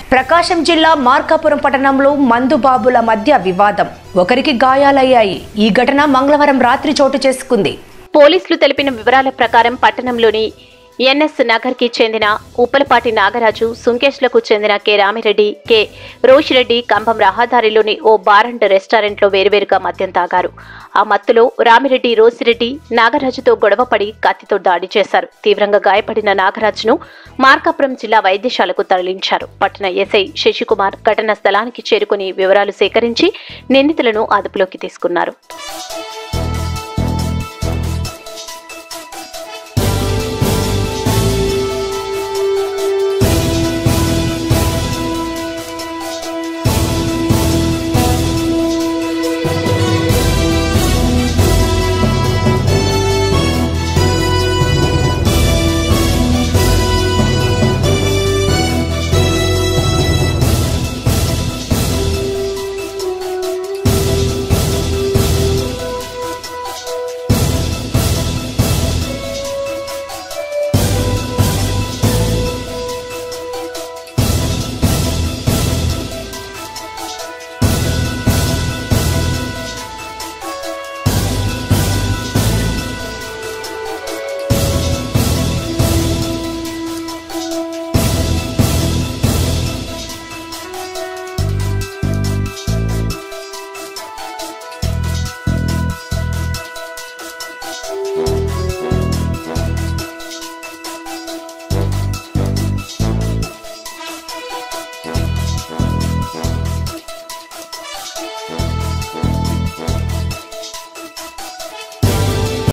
ప్రకాశం జిల్లా మార్కాపురం పట్టణంలో మందుబాబుల మధ్య వివాదం ఒకరికి గాయాలయ్యాయి ఈ ఘటన మంగళవారం రాత్రి చోటు చేసుకుంది పోలీసులు తెలిపిన వివరాల ప్రకారం పట్టణంలోని ఎన్ఎస్ నగర్ కి చెందిన ఉప్పలపాటి నాగరాజు సుంకేష్లకు చెందిన కె రామిరెడ్డి కె రోషిరెడ్డి కంభం రహదారిలోని ఓ బార్ అండ్ రెస్టారెంట్లో వేరువేరుగా మద్యం తాగారు ఆ మత్తులో రామిరెడ్డి రోసిరెడ్డి నాగరాజుతో గొడవపడి కత్తితో దాడి చేశారు తీవ్రంగా గాయపడిన నాగరాజును మార్కాపురం జిల్లా వైద్యశాలకు తరలించారు పట్టణ ఎస్ఐ శశికుమార్ ఘటనా స్థలానికి చేరుకుని వివరాలు సేకరించి నిందితులను అదుపులోకి తీసుకున్నారు